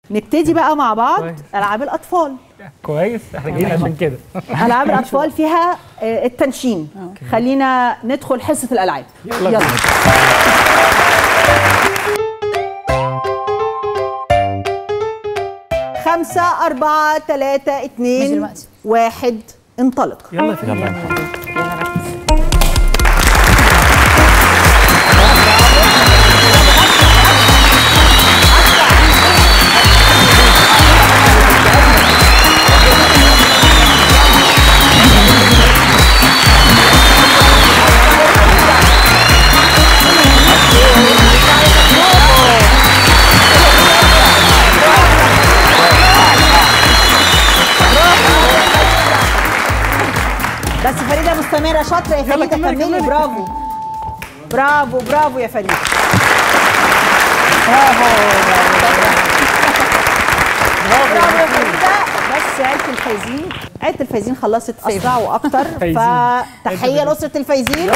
نبتدي بقى مع بعض كويس. العاب الاطفال كويس احنا جايين عشان كده العاب الاطفال فيها آه، التنشين خلينا ندخل حصه الالعاب يلا يلا بينا. خمسة أربعة ثلاثة مش اتنين دلوقتي. واحد انطلق يلا في يلا يلا ركز بس فريدة مستمرة شاطرة يا فريدة كملي، كملي كملي. برافو برافو برافو يا فريدة برافو برافو يا فريدة بس عيلة الفايزين عيلة الفايزين خلصت أسرع وأكتر فايزين. فتحية لأسرة الفايزين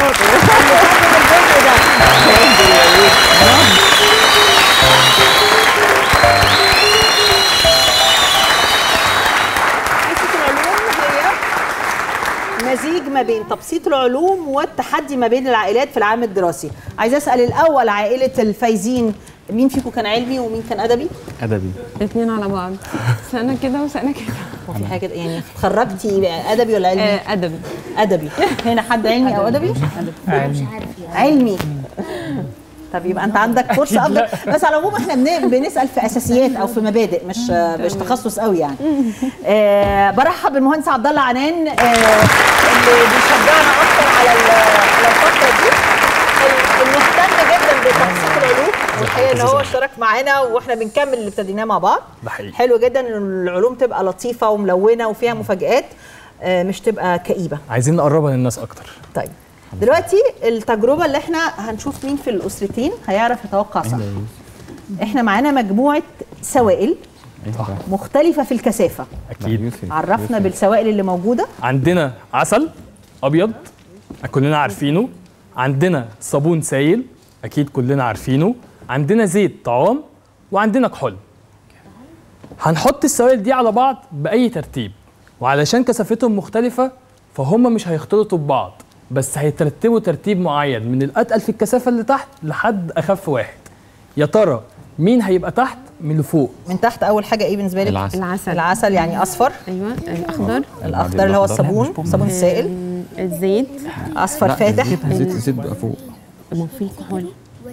حصة العلوم هي مزيج ما بين تبسيط العلوم والتحدي ما بين العائلات في العام الدراسي عايزه اسال الاول عائله الفايزين مين فيكم كان علمي ومين كان ادبي ادبي الاثنين على بعض سنه كده وسنه كده هو في حاجه كده يعني اتخرجتي ادبي ولا علمي آه، ادبي ادبي هنا حد علمي او ادبي علمي. علمي طب يبقى انت عندك فرصه افضل بس على العموم احنا بن- بنسال في اساسيات او في مبادئ مش مش تخصص قوي يعني آه برحب بالمهندس عبد الله عنان آه اللي بيشجعنا اكتر على ال- على الفتره دي ال- المهتم جدا بتخصص العلوم والحقيقه ان هو اشترك معانا واحنا بنكمل اللي ابتديناه مع بعض ده حقيقي. حلو جدا ان العلوم تبقى لطيفه وملونه وفيها مفاجآت آه مش تبقى كئيبه عايزين نقربها للناس اكتر طيب دلوقتي التجربة اللي احنا هنشوف مين في الأسرتين هيعرف يتوقع صح احنا معانا مجموعة سوائل مختلفة في الكثافة اكيد عرفنا بالسوائل اللي موجودة عندنا عسل ابيض كلنا عارفينه عندنا صابون سائل اكيد كلنا عارفينه عندنا زيت طعام وعندنا كحول هنحط السوائل دي على بعض باي ترتيب وعلشان كثافتهم مختلفه فهم مش هيختلطوا ببعض بس هيترتبوا ترتيب معين من الاتقل في الكثافه اللي تحت لحد اخف واحد يا ترى مين هيبقى تحت من اللي فوق من تحت أول حاجة إيه بالنسبة لك؟ العسل العسل العسل يعني أصفر ايوه الاخضر الأخضر اللي هو الصابون الصابون السائل آم، الزيت أصفر فاتح الزيت الزيت الزيت بقى فوق ما في كحول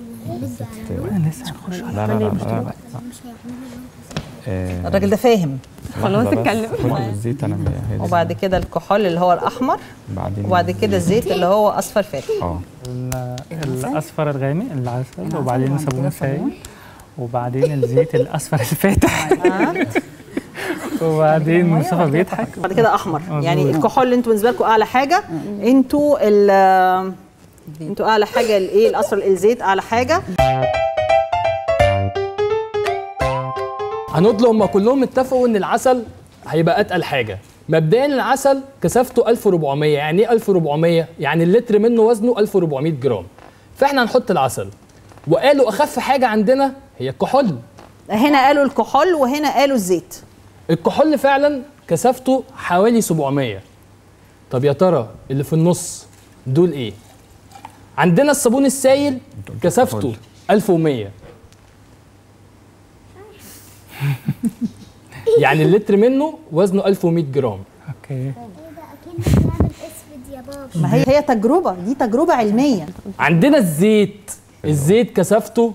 لا لا لا لا, لا. آه، الراجل ده فاهم خلاص لحظة بس. اتكلم. خد الزيت انا هي دي. وبعد كده الكحول اللي هو الأحمر بعدين وبعد كده الزيت اللي هو أصفر فاتح اه ال- الاصفر الغامق العسل وبعدين صابون سائل وبعدين الزيت الاصفر الفاتح وبعدين مصطفى بيضحك بعد كده احمر مظبوط. يعني الكحول اللي انتوا بالنسبه لكم اعلى حاجه انتوا ال انتوا اعلى حاجه الايه الاصفر الزيت اعلى حاجه هنطلق هم كلهم اتفقوا ان العسل هيبقى اتقل حاجه مبدئيا العسل كثافته 1400 يعني ايه 1400 يعني اللتر منه وزنه 1400 جرام فاحنا هنحط العسل وقالوا اخف حاجه عندنا هي الكحول هنا قالوا الكحول وهنا قالوا الزيت الكحول فعلا كثافته حوالي 700 طب يا ترى اللي في النص دول ايه عندنا الصابون السائل كثافته 1100 يعني اللتر منه وزنه 1100 جرام اوكي اكنك بنعمل اسود يا بابا ما هي هي تجربه دي تجربه علميه عندنا الزيت الزيت كثافته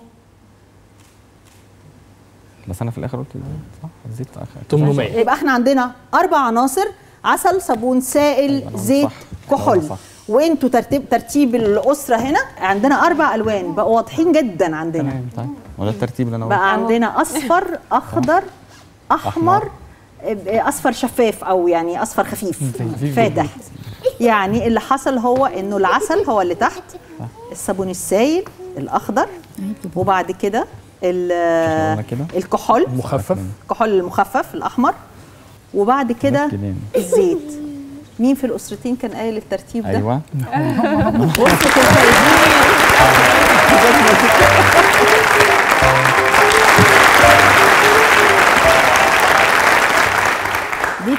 بس انا في الاخر قلت الزيت صح الزيت اخر 800 يبقى احنا عندنا اربع عناصر عسل صابون سائل أيوة، زيت صح. كحول أيوة، صح. وانتوا ترتيب ترتيب الاسره هنا عندنا اربع الوان بقوا واضحين جدا عندنا تمام طيب وده الترتيب اللي انا قلته بقى عندنا اصفر اخضر احمر اصفر شفاف او يعني اصفر خفيف فاتح يعني اللي حصل هو انه العسل هو اللي تحت الصابون السائل الاخضر وبعد كده ال- قلنا كده الكحول مخفف الكحول المخفف الاحمر وبعد كده كده. الزيت مين في الاسرتين كان قايل الترتيب ده ايوه اسره الفايزين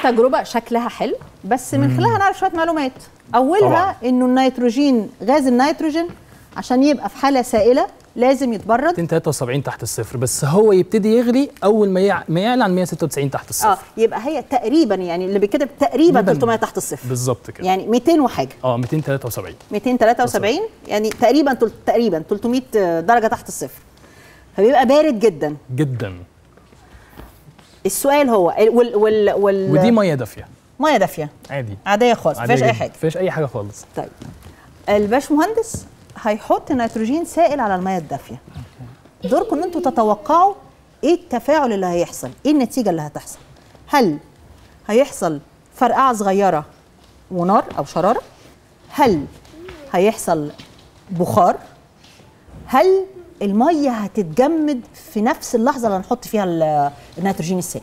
تجربه شكلها حلو بس من خلالها نعرف شويه معلومات اولها طبعاً. انه النيتروجين غاز النيتروجين عشان يبقى في حاله سائله لازم يتبرد 273 تحت الصفر بس هو يبتدي يغلي اول ما يع... ما يعلى عن 196 تحت الصفر اه يبقى هي تقريبا يعني اللي بيتكتب تقريبا تقريباً. 300 تحت الصفر بالظبط كده يعني 200 وحاجه اه 273 273 يعني تقريبا تل- تقريبا 300 درجه تحت الصفر فبيبقى بارد جدا جدا السؤال هو وال وال وال ودي ميه دافيه ميه دافيه عادي عاديه خالص ما فيهاش اي حاجه ما فيهاش اي حاجه خالص طيب الباشمهندس هيحط نيتروجين سائل على الميه الدافيه دوركم ان انتوا تتوقعوا ايه التفاعل اللي هيحصل ايه النتيجه اللي هتحصل هل هيحصل فرقعه صغيره ونار او شراره هل هيحصل بخار هل الميه هتتجمد في نفس اللحظه اللي هنحط فيها ال- النيتروجين السائل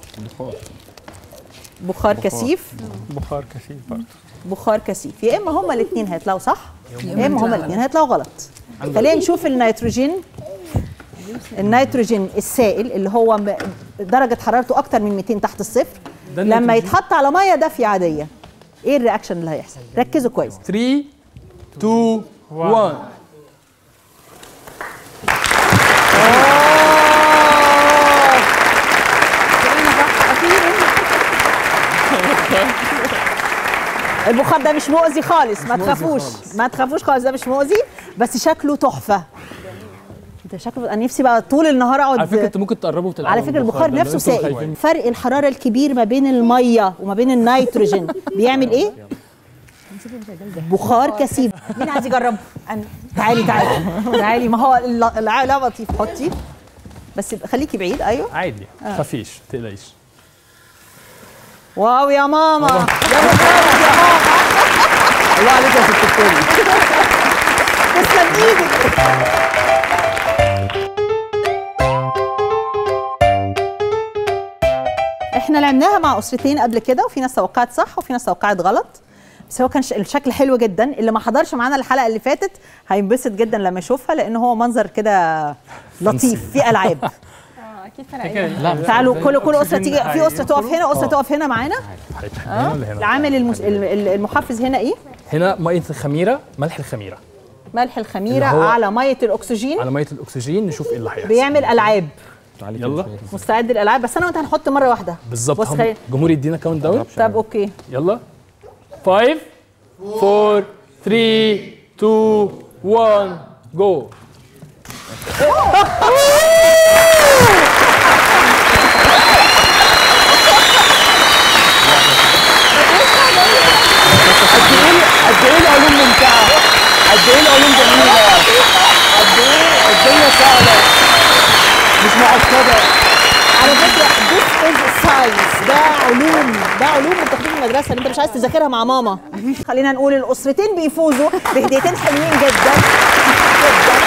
بخار كثيف بخار كثيف برضه بخار كثيف يا اما هما الاثنين هيطلعوا صح يا اما هما الاثنين هيطلعوا غلط خلينا نشوف النيتروجين النيتروجين السائل اللي هو م- درجه حرارته اكتر من 200 تحت الصفر ده لما النيتروجين. يتحط على ميه دافيه عاديه ايه الرياكشن اللي هيحصل ركزوا كويس 3 2 1 البخار ده مش مؤذي خالص ما تخافوش ما تخافوش خالص ده مش مؤذي بس شكله تحفه ده شكله انا نفسي بقى طول النهار اقعد على فكره انتوا ممكن تقربوا وتلعبوا على فكره البخار ده، لو نفسه انتوا سائل خايفين. فرق الحراره الكبير ما بين الميه وما بين النيتروجين بيعمل ايه بخار كثيف مين عايز يجرب انا تعالي تعالي تعالي ما هو الل- الع- لطيف حطي بس يبقى خليكي بعيد ايوه عادي خفيش ما تقلقيش واو يا ماما يا مبروك يا ماما الله عليك يا ست الكل تسلم ايدك احنا لعبناها مع اسرتين قبل كده وفي ناس توقعت صح وفي ناس توقعت غلط بس هو كان ش- الشكل حلو جدا اللي ما حضرش معانا الحلقه اللي فاتت هينبسط جدا لما يشوفها لان هو منظر كده لطيف في العاب اكيد فرق لا تعالوا كل كل اسره تيجي في اسره تقف هنا واسره تقف هنا معانا هنا ولا هنا العامل المس... ال- ال- المحفز هنا ايه هنا ميه الخميره ملح الخميره ملح الخميره اللي هو- على ميه الاكسجين على ميه الاكسجين نشوف ايه اللي هيحصل بيعمل العاب تعالي يلا. كده شوية. مستعد للالعاب بس انا وانت هنحط مره واحده بالظبط بص هم- خلي- الجمهور يدينا كاونت داون طب اوكي يلا 5 4 3 2 1 جو قد ايه العلوم ممتعه قد ايه العلوم جميله قد ايه الدنيا سهله مش معقده على فكره this is science ده علوم ده علوم بتاخدوها في المدرسه اللي انت مش عايز تذاكرها مع ماما خلينا نقول الاسرتين بيفوزوا بهديتين حلوين جدا جدا